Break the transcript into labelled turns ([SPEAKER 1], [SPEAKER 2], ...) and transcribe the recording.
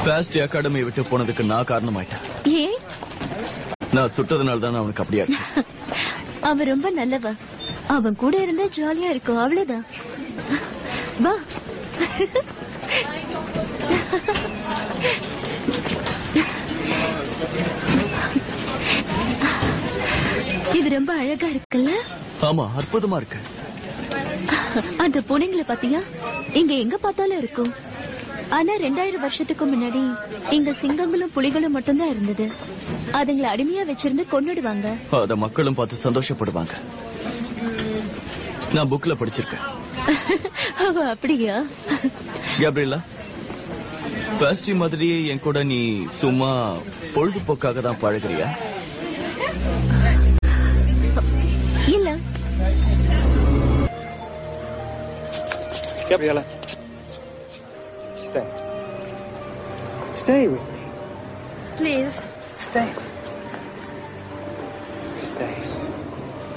[SPEAKER 1] Faced academy விட்டு போனதுக்கு நான் காரணமாயிட்டேன்
[SPEAKER 2] ஏன்
[SPEAKER 1] நான் சுட்டதுனால தான் அவனுக்கு அப்படியாச்சு
[SPEAKER 2] அவன் ரொம்ப நல்லவன் அவன் கூட இருந்தா ஜாலியா இருக்கும் அவ்வளவுதான் வா இது ரொம்ப அழகா இருக்குல்ல
[SPEAKER 1] ஆமா அற்புதமா இருக்கு
[SPEAKER 2] அந்த பூனைங்களை பாத்தியா இங்க எங்க பார்த்தாலும் இருக்கும் ஆனா ரெண்டாயிரம் வருஷத்துக்கு முன்னாடி இங்க சிங்கங்களும் புலிகளும் மட்டும்தான் இருந்தது அதுங்களை அடிமையா வச்சிருந்து கொன்னுடுவாங்க
[SPEAKER 1] அத மக்களும் பார்த்து சந்தோஷப்படுவாங்க நான் புக்ல படிச்சிருக்கேன்
[SPEAKER 2] அவ அப்படியா
[SPEAKER 1] கேப்ரியலா ஃபர்ஸ்ட் மாதிரியே என் கூட நீ சும்மா பொழுதுபோக்காக தான் பழகுறியா
[SPEAKER 2] இல்ல
[SPEAKER 3] Gabriella. Stay. Stay with me.
[SPEAKER 2] Please
[SPEAKER 3] Stay. Stay.